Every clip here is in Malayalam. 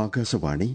ആകാശവാണി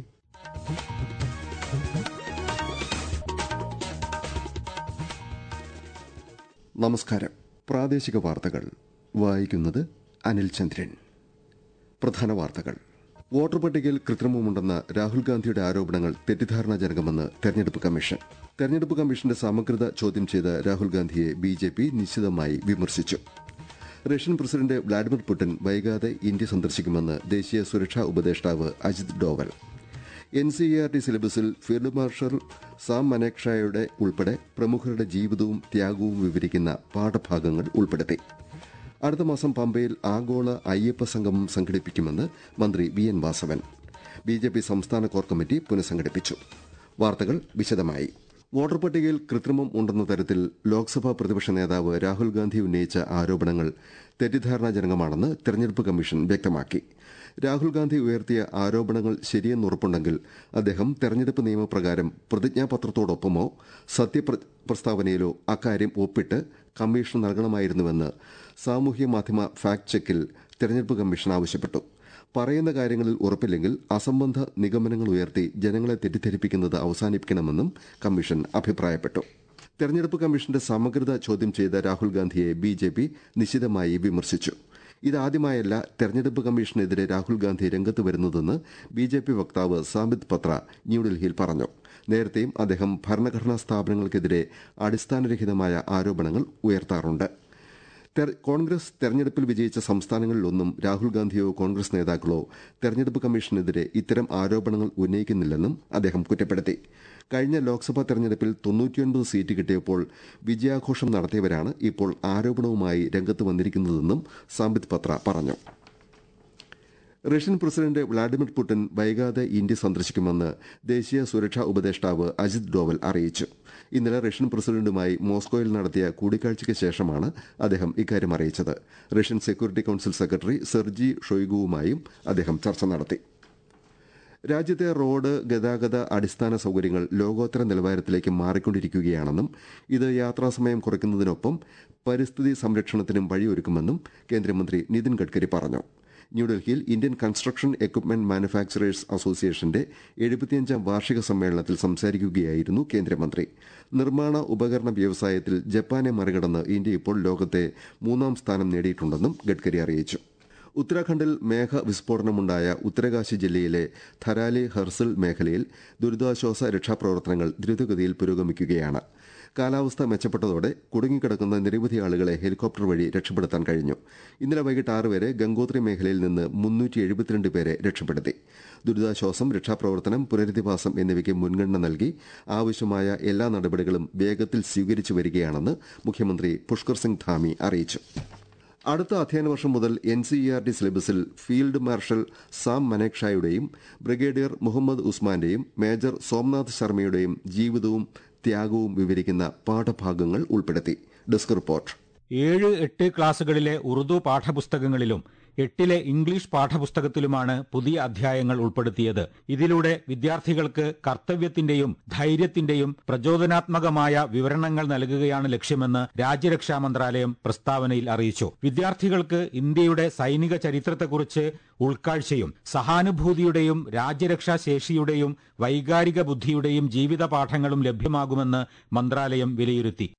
നമസ്കാരം പ്രാദേശിക വാർത്തകൾ വായിക്കുന്നത് അനിൽ ചന്ദ്രൻ പ്രധാന വാർത്തകൾ വോട്ടർ പട്ടികയിൽ കൃത്രിമമുണ്ടെന്ന രാഹുൽ ഗാന്ധിയുടെ ആരോപണങ്ങൾ തെറ്റിദ്ധാരണാജനകമെന്ന് തെരഞ്ഞെടുപ്പ് കമ്മീഷൻ തെരഞ്ഞെടുപ്പ് കമ്മീഷന്റെ സമഗ്രത ചോദ്യം ചെയ്ത രാഹുൽ ഗാന്ധിയെ ബി ജെ പി നിശ്ചിതമായി വിമർശിച്ചു റഷ്യൻ പ്രസിഡന്റ് വ്ളാഡിമിർ പുടിൻ വൈകാതെ ഇന്ത്യ സന്ദർശിക്കുമെന്ന് ദേശീയ സുരക്ഷാ ഉപദേഷ്ടാവ് Ajit Doval N C R T സിലബസിൽ ഫീൽഡ് മാർഷൽ സാം മനേക്ഷായുടെ ഉൾപ്പെടെ പ്രമുഖരുടെ ജീവിതവും ത്യാഗവും വിവരിക്കുന്ന പാഠഭാഗങ്ങൾ ഉൾപ്പെടുത്തി അടുത്ത മാസം പമ്പയിൽ ആഗോള അയ്യപ്പ സംഗമം സംഘടിപ്പിക്കുമെന്ന് മന്ത്രി V N Vasavan B J P സംസ്ഥാന കോർ കമ്മിറ്റി പുനഃസംഘടിപ്പിച്ചു വാർത്തകൾ വിശദമായി വോട്ടർ പട്ടികയിൽ കൃത്രിമം ഉണ്ടെന്ന തരത്തിൽ ലോക്സഭാ പ്രതിപക്ഷ നേതാവ് രാഹുൽ ഗാന്ധി ഉന്നയിച്ച ആരോപണങ്ങൾ തെറ്റിദ്ധാരണാജനകമാണെന്ന് തെരഞ്ഞെടുപ്പ് കമ്മീഷൻ വ്യക്തമാക്കി രാഹുൽ ഗാന്ധി ഉയർത്തിയ ആരോപണങ്ങൾ ശരിയെന്നുറപ്പുണ്ടെങ്കിൽ അദ്ദേഹം തെരഞ്ഞെടുപ്പ് നിയമപ്രകാരം പ്രതിജ്ഞാപത്രത്തോടൊപ്പമോ സത്യപ്രസ്താവനയിലോ അക്കാര്യം ഒപ്പിട്ട് കമ്മീഷൻ നൽകണമായിരുന്നുവെന്ന് സാമൂഹ്യ മാധ്യമ ഫാക്ട് ചെക്കിൽ തെരഞ്ഞെടുപ്പ് കമ്മീഷൻ ആവശ്യപ്പെട്ടു പറയുന്ന കാര്യങ്ങളിൽ ഉറപ്പില്ലെങ്കിൽ അസംബന്ധ നിഗമനങ്ങൾ ഉയർത്തി ജനങ്ങളെ തെറ്റിദ്ധരിപ്പിക്കുന്നത് അവസാനിപ്പിക്കണമെന്നും കമ്മീഷൻ അഭിപ്രായപ്പെട്ടു തെരഞ്ഞെടുപ്പ് കമ്മീഷന്റെ സമഗ്രത ചോദ്യം ചെയ്ത രാഹുൽ ഗാന്ധിയെ ബി ജെ പി നിശിതമായി വിമർശിച്ചു ഇതാദ്യമായല്ല തെരഞ്ഞെടുപ്പ് കമ്മീഷനെതിരെ രാഹുൽ ഗാന്ധി രംഗത്ത് വരുന്നതെന്ന് ബി ജെ പി വക്താവ് സാമിത് പത്ര ന്യൂഡൽഹിയിൽ പറഞ്ഞു നേരത്തെയും അദ്ദേഹം ഭരണഘടനാ സ്ഥാപനങ്ങൾക്കെതിരെ അടിസ്ഥാനരഹിതമായ ആരോപണങ്ങൾ ഉയർത്താറുണ്ട് കോൺഗ്രസ് തെരഞ്ഞെടുപ്പിൽ വിജയിച്ച സംസ്ഥാനങ്ങളിലൊന്നും രാഹുൽ ഗാന്ധിയോ കോൺഗ്രസ് നേതാക്കളോ തെരഞ്ഞെടുപ്പ് കമ്മീഷനെതിരെ ഇത്തരം ആരോപണങ്ങൾ ഉന്നയിക്കുന്നില്ലെന്നും അദ്ദേഹം കുറ്റപ്പെടുത്തി കഴിഞ്ഞ ലോക്സഭാ തെരഞ്ഞെടുപ്പിൽ തൊണ്ണൂറ്റിയൊൻപത് സീറ്റ് കിട്ടിയപ്പോൾ വിജയാഘോഷം നടത്തിയവരാണ് ഇപ്പോൾ ആരോപണവുമായി രംഗത്ത് വന്നിരിക്കുന്നതെന്നും സാംബിത് പത്ര പറഞ്ഞു റഷ്യൻ പ്രസിഡന്റ് വ്ളാഡിമിർ പുടിൻ വൈകാതെ ഇന്ത്യ സന്ദർശിക്കുമെന്ന് ദേശീയ സുരക്ഷാ ഉപദേഷ്ടാവ് അജിത് ഡോവൽ അറിയിച്ചു ഇന്നലെ റഷ്യൻ പ്രസിഡന്റുമായി മോസ്കോയിൽ നടത്തിയ കൂടിക്കാഴ്ചയ്ക്ക് ശേഷമാണ് അദ്ദേഹം ഇക്കാര്യം അറിയിച്ചത് Russian security council secretary Sergei ഷൊയ്ഗുവുമായും അദ്ദേഹം ചർച്ച നടത്തി രാജ്യത്തെ റോഡ് ഗതാഗത അടിസ്ഥാന സൌകര്യങ്ങൾ ലോകോത്തര നിലവാരത്തിലേക്ക് മാറിക്കൊണ്ടിരിക്കുകയാണെന്നും ഇത് യാത്രാസമയം കുറയ്ക്കുന്നതിനൊപ്പം പരിസ്ഥിതി സംരക്ഷണത്തിനും വഴിയൊരുക്കുമെന്നും കേന്ദ്രമന്ത്രി നിതിൻ ഗഡ്കരി പറഞ്ഞു ന്യൂഡൽഹിയിൽ ഇന്ത്യൻ കൺസ്ട്രക്ഷൻ എക്വിപ്മെന്റ് മാനുഫാക്ചറേഴ്സ് അസോസിയേഷന്റെ എഴുപത്തിയഞ്ചാം വാർഷിക സമ്മേളനത്തിൽ സംസാരിക്കുകയായിരുന്നു കേന്ദ്രമന്ത്രി നിർമ്മാണ ഉപകരണ വ്യവസായത്തിൽ ജപ്പാനെ മറികടന്ന് ഇന്ത്യ ഇപ്പോൾ ലോകത്തെ മൂന്നാം സ്ഥാനം നേടിയിട്ടുണ്ടെന്നും ഗഡ്കരി അറിയിച്ചു ഉത്തരാഖണ്ഡിൽ മേഘ വിസ്ഫോടനമുണ്ടായ ഉത്തരകാശി ജില്ലയിലെ ധരാലി ഹർസിൽ മേഖലയിൽ ദുരിതാശ്വാസ രക്ഷാപ്രവർത്തനങ്ങൾ ദ്രുതഗതിയിൽ പുരോഗമിക്കുകയാണ് കാലാവസ്ഥ മെച്ചപ്പെട്ടതോടെ കുടുങ്ങിക്കിടക്കുന്ന നിരവധി ആളുകളെ ഹെലികോപ്റ്റർ വഴി രക്ഷപ്പെടുത്താൻ കഴിഞ്ഞു ഇന്നലെ വൈകിട്ട് ആറ് വരെ ഗംഗോത്രി മേഖലയിൽ നിന്ന് മുന്നൂറ്റി എഴുപത്തിരണ്ട് പേരെ രക്ഷപ്പെടുത്തി ദുരിതാശ്വാസം രക്ഷാപ്രവർത്തനം പുനരധിവാസം എന്നിവയ്ക്ക് മുൻഗണന നൽകി ആവശ്യമായ എല്ലാ നടപടികളും വേഗത്തിൽ സ്വീകരിച്ചു വരികയാണെന്ന് മുഖ്യമന്ത്രി പുഷ്കർ സിംഗ് ധാമി അറിയിച്ചു അടുത്ത അധ്യയന വർഷം മുതൽ N C E R T സിലബസിൽ ഫീൽഡ് മാർഷൽ സാം മനേക്ഷായുടെയും ബ്രിഗേഡിയർ മുഹമ്മദ് ഉസ്മാന്റെയും മേജർ സോംനാഥ് ശർമ്മയുടെയും ജീവിതവും ത്യാഗവും വിവരിക്കുന്ന പാഠഭാഗങ്ങൾ ഉൾപ്പെടുത്തി ഡെസ്ക് റിപ്പോർട്ട് ഏഴ് എട്ട് ക്ലാസുകളിലെ ഉറുദു പാഠപുസ്തകങ്ങളിലും എട്ടിലെ ഇംഗ്ലീഷ് പാഠപുസ്തകത്തിലുമാണ് പുതിയ അധ്യായങ്ങൾ ഉൾപ്പെടുത്തിയത് ഇതിലൂടെ വിദ്യാർത്ഥികൾക്ക് കർത്തവ്യത്തിന്റെയും ധൈര്യത്തിന്റെയും പ്രചോദനാത്മകമായ വിവരണങ്ങൾ നൽകുകയാണ് ലക്ഷ്യമെന്ന് രാജ്യരക്ഷാ മന്ത്രാലയം പ്രസ്താവനയിൽ അറിയിച്ചു വിദ്യാർത്ഥികൾക്ക് ഇന്ത്യയുടെ സൈനിക ചരിത്രത്തെക്കുറിച്ച് ഉൾക്കാഴ്ചയും സഹാനുഭൂതിയുടെയും രാജ്യരക്ഷാ ശേഷിയുടെയും വൈകാരിക ബുദ്ധിയുടെയും ജീവിത പാഠങ്ങളും ലഭ്യമാകുമെന്ന് മന്ത്രാലയം വിലയിരുത്തി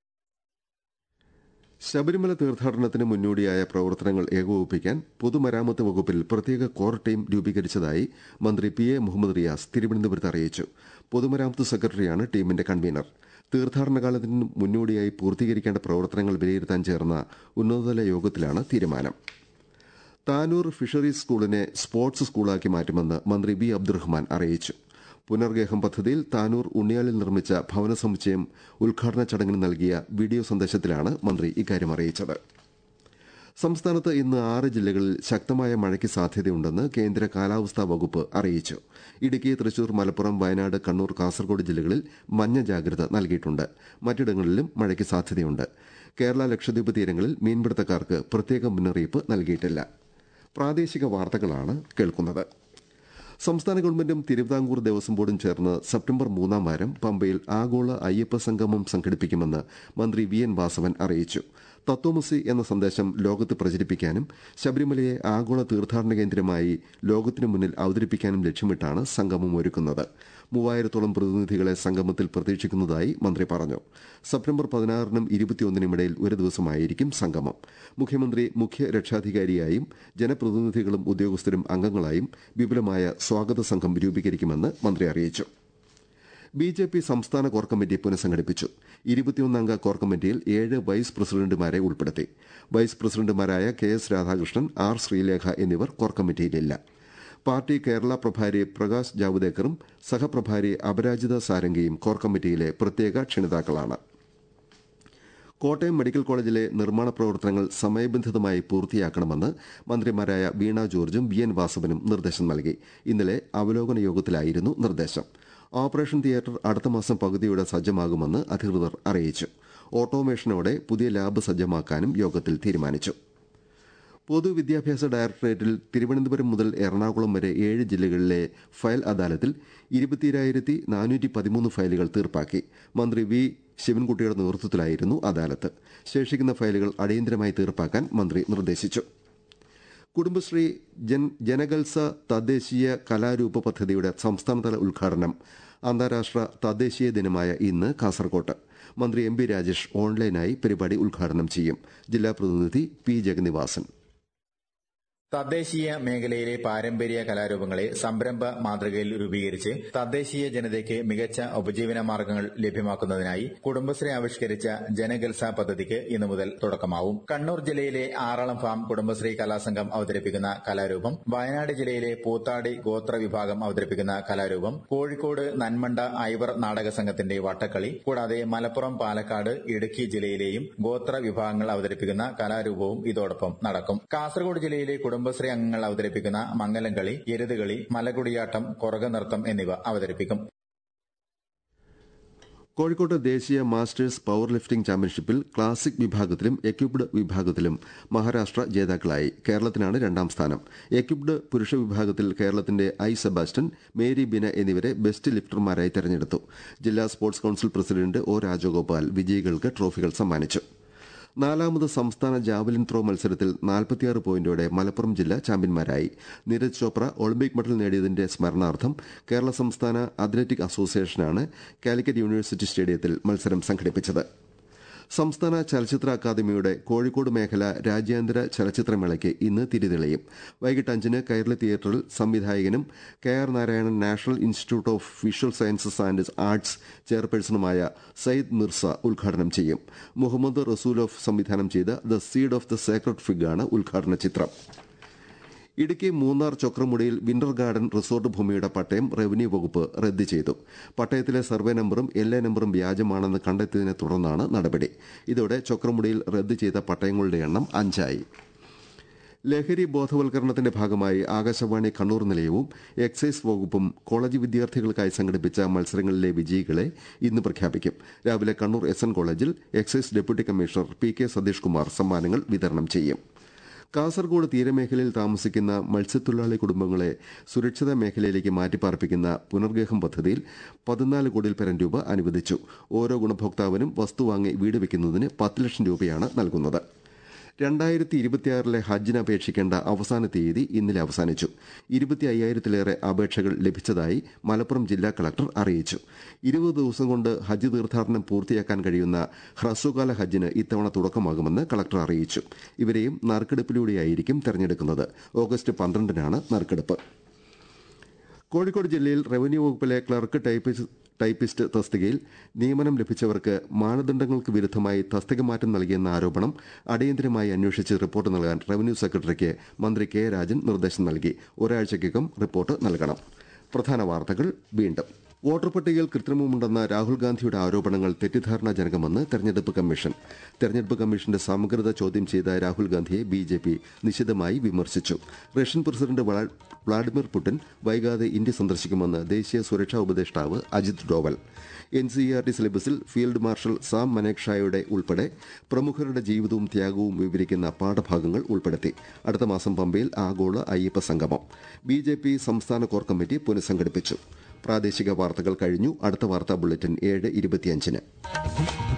ശബരിമല തീർത്ഥാടനത്തിന് മുന്നോടിയായ പ്രവർത്തനങ്ങൾ ഏകോപിപ്പിക്കാൻ പൊതുമരാമത്ത് വകുപ്പിൽ പ്രത്യേക കോർ ടീം രൂപീകരിച്ചതായി മന്ത്രി പി എ മുഹമ്മദ് റിയാസ് തിരുവനന്തപുരത്ത് അറിയിച്ചു പൊതുമരാമത്ത് സെക്രട്ടറിയാണ് ടീമിന്റെ കൺവീനർ തീർത്ഥാടനകാലത്തിന് മുന്നോടിയായി പൂർത്തീകരിക്കേണ്ട പ്രവർത്തനങ്ങൾ വിലയിരുത്താൻ ചേർന്ന ഉന്നതതല യോഗത്തിലാണ് തീരുമാനം താനൂർ ഫിഷറീസ് സ്കൂളിനെ സ്പോർട്സ് സ്കൂളാക്കി മാറ്റുമെന്ന് മന്ത്രി വി അബ്ദുറഹ്മാൻ അറിയിച്ചു പുനർഗേഹം പദ്ധതിയിൽ താനൂർ ഉണ്ണിയാലിൽ നിർമ്മിച്ച ഭവന സമുച്ചയം ഉദ്ഘാടന ചടങ്ങിന് നൽകിയ വീഡിയോ സന്ദേശത്തിലാണ് മന്ത്രി ഇക്കാര്യം അറിയിച്ചത് സംസ്ഥാനത്ത് ഇന്ന് ആറ് ജില്ലകളിൽ ശക്തമായ മഴയ്ക്ക് സാധ്യതയുണ്ടെന്ന് കേന്ദ്ര കാലാവസ്ഥാ വകുപ്പ് അറിയിച്ചു ഇടുക്കി തൃശൂർ മലപ്പുറം വയനാട് കണ്ണൂർ കാസർഗോഡ് ജില്ലകളിൽ മഞ്ഞ ജാഗ്രത നൽകിയിട്ടുണ്ട് മറ്റിടങ്ങളിലും മഴയ്ക്ക് സാധ്യതയുണ്ട് കേരള ലക്ഷദ്വീപ് തീരങ്ങളിൽ മീൻപിടുത്തക്കാർക്ക് പ്രത്യേക മുന്നറിയിപ്പ് നൽകിയിട്ടില്ല പ്രാദേശിക വാർത്തകളാണ് കേൾക്കുന്നത് സംസ്ഥാന ഗവൺമെന്റും തിരുവിതാംകൂർ ദേവസ്വം ബോർഡും ചേർന്ന് സെപ്റ്റംബർ മൂന്നാം വാരം പമ്പയിൽ ആഗോള അയ്യപ്പ സംഗമം സംഘടിപ്പിക്കുമെന്ന് മന്ത്രി വി എൻ വാസവൻ അറിയിച്ചു തത്വമസി എന്ന സന്ദേശം ലോകത്ത് പ്രചരിപ്പിക്കാനും ശബരിമലയെ ആഗോള തീർത്ഥാടന കേന്ദ്രമായി ലോകത്തിനു മുന്നിൽ അവതരിപ്പിക്കാനും ലക്ഷ്യമിട്ടാണ് സംഗമം ഒരുക്കുന്നത് മൂവായിരത്തോളം പ്രതിനിധികളെ സംഗമത്തിൽ പ്രതീക്ഷിക്കുന്നതായി മന്ത്രി പറഞ്ഞു സെപ്റ്റംബർ പതിനാറിനും ഇരുപത്തിയൊന്നിനുമിടയിൽ ഒരു ദിവസമായിരിക്കും സംഗമം മുഖ്യമന്ത്രി മുഖ്യ രക്ഷാധികാരിയായും ജനപ്രതിനിധികളും ഉദ്യോഗസ്ഥരും അംഗങ്ങളായും വിപുലമായ സ്വാഗത സംഘം രൂപീകരിക്കുമെന്ന് മന്ത്രി അറിയിച്ചു ബി ജെ പി സംസ്ഥാന കോർ കമ്മിറ്റി പുനഃസംഘടിപ്പിച്ചു ഇരുപത്തിയൊന്നംഗ കോർ കമ്മിറ്റിയിൽ ഏഴ് വൈസ് പ്രസിഡന്റുമാരെ ഉൾപ്പെടുത്തി വൈസ് പ്രസിഡന്റുമാരായ K S Radhakrishnan R Sreelekha എന്നിവർ കോർ കമ്മിറ്റിയിലില്ല പാർട്ടി കേരള പ്രഭാരി പ്രകാശ് ജാവ്ദേക്കറും സഹപ്രഭാരി അപരാജിത സാരംഗിയും കോർ കമ്മിറ്റിയിലെ പ്രത്യേക ക്ഷണിതാക്കളാണ് കോട്ടയം മെഡിക്കൽ കോളേജിലെ നിർമ്മാണ പ്രവർത്തനങ്ങൾ സമയബന്ധിതമായി പൂർത്തിയാക്കണമെന്ന് മന്ത്രിമാരായ വീണ ജോർജും വി എൻ വാസവനും നിർദ്ദേശം നൽകി ഇന്നലെ അവലോകന യോഗത്തിലായിരുന്നു നിർദ്ദേശം ഓപ്പറേഷൻ തിയേറ്റർ അടുത്ത മാസം പകുതിയോടെ സജ്ജമാകുമെന്ന് അധികൃതർ അറിയിച്ചു ഓട്ടോമേഷനോടെ പുതിയ ലാബ് സജ്ജമാക്കാനും യോഗത്തിൽ തീരുമാനിച്ചു പൊതുവിദ്യാഭ്യാസ ഡയറക്ടറേറ്റിൽ തിരുവനന്തപുരം മുതൽ എറണാകുളം വരെ ഏഴ് ജില്ലകളിലെ ഫയൽ അദാലത്തിൽ ഇരുപത്തിരായിരത്തി നാനൂറ്റി പതിമൂന്ന് ഫയലുകൾ തീർപ്പാക്കി മന്ത്രി വി ശിവൻകുട്ടിയുടെ നേതൃത്വത്തിലായിരുന്നു അദാലത്ത് ശേഷിക്കുന്ന ഫയലുകൾ അടിയന്തരമായി തീർപ്പാക്കാൻ മന്ത്രി നിർദ്ദേശിച്ചു കുടുംബശ്രീ ജൻ ജനകൽസ തദ്ദേശീയ കലാരൂപ പദ്ധതിയുടെ സംസ്ഥാനതല ഉദ്ഘാടനം അന്താരാഷ്ട്ര തദ്ദേശീയ ദിനമായ ഇന്ന് കാസർകോട്ട് മന്ത്രി എം പി രാജേഷ് ഓൺലൈനായി പരിപാടി ഉദ്ഘാടനം ചെയ്യും ജില്ലാ പ്രതിനിധി പി ജഗന്നിവാസൻ തദ്ദേശീയ മേഖലയിലെ പാരമ്പര്യ കലാരൂപങ്ങളെ സംരംഭ മാതൃകയിൽ രൂപീകരിച്ച് തദ്ദേശീയ ജനതയ്ക്ക് മികച്ച ഉപജീവന മാർഗങ്ങൾ ലഭ്യമാക്കുന്നതിനായി കുടുംബശ്രീ ആവിഷ്കരിച്ച ജനഗൽസ പദ്ധതിക്ക് ഇന്നു മുതൽ തുടക്കമാവും കണ്ണൂർ ജില്ലയിലെ ആറളം ഫാം കുടുംബശ്രീ കലാസംഘം അവതരിപ്പിക്കുന്ന കലാരൂപം വയനാട് ജില്ലയിലെ പൂത്താടി ഗോത്ര വിഭാഗം അവതരിപ്പിക്കുന്ന കലാരൂപം കോഴിക്കോട് നന്മണ്ട ഐവർ നാടക സംഘത്തിന്റെ വട്ടക്കളി കൂടാതെ മലപ്പുറം പാലക്കാട് ഇടുക്കി ജില്ലയിലെയും ഗോത്ര വിഭാഗങ്ങൾ അവതരിപ്പിക്കുന്ന കലാരൂപവും ഇതോടൊപ്പം നടക്കും കാസർഗോഡ് ജില്ലയിലെ കുടുംബശ്രീ അംഗങ്ങൾ അവതരിപ്പിക്കുന്ന മംഗലംകളി എരുതുകളി മലകുടിയാട്ടം കൊറക നൃത്തം എന്നിവ അവതരിപ്പിക്കും കോഴിക്കോട് ദേശീയ മാസ്റ്റേഴ്സ് പവർ ലിഫ്റ്റിംഗ് ചാമ്പ്യൻഷിപ്പിൽ ക്ലാസിക് വിഭാഗത്തിലും എക്യുപ്ഡ് വിഭാഗത്തിലും മഹാരാഷ്ട്ര ജേതാക്കളായി കേരളത്തിനാണ് രണ്ടാം സ്ഥാനം എക്യുപ്ഡ് പുരുഷ വിഭാഗത്തിൽ കേരളത്തിന്റെ ഐ സെബാസ്റ്റ്യൻ മേരി ബിന എന്നിവരെ ബെസ്റ്റ് ലിഫ്റ്റർമാരായി തെരഞ്ഞെടുത്തു ജില്ലാ sports council president O Rajagopal വിജയികൾക്ക് ട്രോഫികൾ സമ്മാനിച്ചു നാലാമത് സംസ്ഥാന ജാവലിൻ ത്രോ മത്സരത്തിൽ നാൽപ്പത്തിയാറ് പോയിന്റോടെ മലപ്പുറം ജില്ല ചാമ്പ്യന്മാരായി നീരജ് ചോപ്ര ഒളിമ്പിക് മെഡൽ നേടിയതിന്റെ സ്മരണാർത്ഥം കേരള സംസ്ഥാന അത്ലറ്റിക് അസോസിയേഷനാണ് കാലിക്കറ്റ് യൂണിവേഴ്സിറ്റി സ്റ്റേഡിയത്തിൽ മത്സരം സംഘടിപ്പിച്ചത് സംസ്ഥാന ചലച്ചിത്ര അക്കാദമിയുടെ കോഴിക്കോട് മേഖല രാജ്യാന്തര ചലച്ചിത്രമേളയ്ക്ക് ഇന്ന് തിരിതെളിയും വൈകിട്ട് അഞ്ചിന് കൈരളി തിയേറ്ററിൽ സംവിധായകനും K R Narayanan national institute of visual sciences and arts ചെയർപേഴ്സണുമായ സയ്യിദ് മിർസ ഉദ്ഘാടനം ചെയ്യും മുഹമ്മദ് റസൂലോഫ് സംവിധാനം ചെയ്ത the seed of the sacred ഫിഗാണ് ഉദ്ഘാടന ചിത്രം ഇടുക്കി മൂന്നാർ ചൊക്രമുടിയിൽ വിന്റർ ഗാർഡൻ റിസോർട്ട് ഭൂമിയുടെ പട്ടയം റവന്യൂ വകുപ്പ് റദ്ദു ചെയ്തു പട്ടയത്തിലെ സർവേ നമ്പറും എൽ എ നമ്പറും വ്യാജമാണെന്ന് കണ്ടെത്തിയതിനെ തുടർന്നാണ് നടപടി ഇതോടെ ചൊക്രമുടിയിൽ റദ്ദു ചെയ്ത പട്ടയങ്ങളുടെ എണ്ണം അഞ്ചായി ലഹരി ബോധവൽക്കരണത്തിന്റെ ഭാഗമായി ആകാശവാണി കണ്ണൂർ നിലയവും എക്സൈസ് വകുപ്പും കോളേജ് വിദ്യാർത്ഥികൾക്കായി സംഘടിപ്പിച്ച മത്സരങ്ങളിലെ വിജയികളെ ഇന്ന് പ്രഖ്യാപിക്കും രാവിലെ കണ്ണൂർ എസ് എൻ കോളേജിൽ excise deputy commissioner P K Satheesh Kumar സമ്മാനങ്ങൾ വിതരണം ചെയ്യും കാസർഗോഡ് തീരമേഖലയിൽ താമസിക്കുന്ന മത്സ്യത്തൊഴിലാളി കുടുംബങ്ങളെ സുരക്ഷിത മേഖലയിലേക്ക് മാറ്റിപ്പാർപ്പിക്കുന്ന പുനർഗേഹം പദ്ധതിയിൽ പതിനാല് കോടി പരം രൂപ അനുവദിച്ചു ഓരോ ഗുണഭോക്താവിനും വസ്തു വാങ്ങി വീട് വയ്ക്കുന്നതിന് പത്ത് ലക്ഷം രൂപയാണ് നൽകുന്നത് രണ്ടായിരത്തി ഇരുപത്തിയാറിലെ ഹജ്ജിന് അപേക്ഷിക്കേണ്ട അവസാന തീയതി ഇന്നലെ അവസാനിച്ചു ഇരുപത്തി അയ്യായിരത്തിലേറെ അപേക്ഷകൾ ലഭിച്ചതായി മലപ്പുറം ജില്ലാ കളക്ടർ അറിയിച്ചു ഇരുപത് ദിവസം കൊണ്ട് ഹജ്ജ് തീർത്ഥാടനം പൂർത്തിയാക്കാൻ കഴിയുന്ന ഹ്രസ്വകാല ഹജ്ജിന് ഇത്തവണ തുടക്കമാകുമെന്ന് കളക്ടർ അറിയിച്ചു ഇവരെയും നറുക്കെടുപ്പിലൂടെയായിരിക്കും തെരഞ്ഞെടുക്കുന്നത് ഓഗസ്റ്റ് പന്ത്രണ്ടിനാണ് നറുക്കെടുപ്പ് കോഴിക്കോട് ജില്ലയിൽ റവന്യൂ വകുപ്പിലെ ക്ലർക്ക് ടൈപ്പിസ്റ്റ് ടൈപ്പിസ്റ്റ് തസ്തികയിൽ നിയമനം ലഭിച്ചവർക്ക് മാനദണ്ഡങ്ങൾക്ക് വിരുദ്ധമായി തസ്തിക മാറ്റം നൽകിയെന്ന ആരോപണം അടിയന്തരമായി അന്വേഷിച്ച് റിപ്പോർട്ട് നൽകാൻ റവന്യൂ സെക്രട്ടറിക്ക് മന്ത്രി കെ രാജൻ നിർദ്ദേശം നൽകി ഒരാഴ്ചയ്ക്കകം റിപ്പോർട്ട് നൽകണം പ്രധാന വാർത്തകൾ വീണ്ടും വോട്ടർ പട്ടികയിൽ കൃത്രിമമുണ്ടെന്ന രാഹുൽ ഗാന്ധിയുടെ ആരോപണങ്ങൾ തെറ്റിദ്ധാരണാജനകമെന്ന് തെരഞ്ഞെടുപ്പ് കമ്മീഷൻ തെരഞ്ഞെടുപ്പ് കമ്മീഷന്റെ സമഗ്രത ചോദ്യം ചെയ്ത രാഹുൽ ഗാന്ധിയെ ബി ജെ പി നിശിതമായി വിമർശിച്ചു റഷ്യൻ പ്രസിഡന്റ് വ്ളാ- വ്ളാഡിമിർ പുടിൻ വൈകാതെ ഇന്ത്യ സന്ദർശിക്കുമെന്ന് ദേശീയ സുരക്ഷാ ഉപദേഷ്ടാവ് Ajit Doval N C R T സിലബസിൽ ഫീൽഡ് മാർഷൽ സാം മനേക്ഷായുടെ ഉൾപ്പെടെ പ്രമുഖരുടെ ജീവിതവും ത്യാഗവും വിവരിക്കുന്ന പാഠഭാഗങ്ങൾ ഉൾപ്പെടുത്തി അടുത്ത മാസം പമ്പയിൽ ആഗോള അയ്യപ്പ സംഗമം ബി ജെ പി സംസ്ഥാന കോർ കമ്മിറ്റി പുനഃസംഘടിപ്പിച്ചു പ്രാദേശിക വാർത്തകൾ കഴിഞ്ഞു അടുത്ത വാർത്താ ബുള്ളറ്റിൻ ഏഴ് ഇരുപത്തിയഞ്ചിന്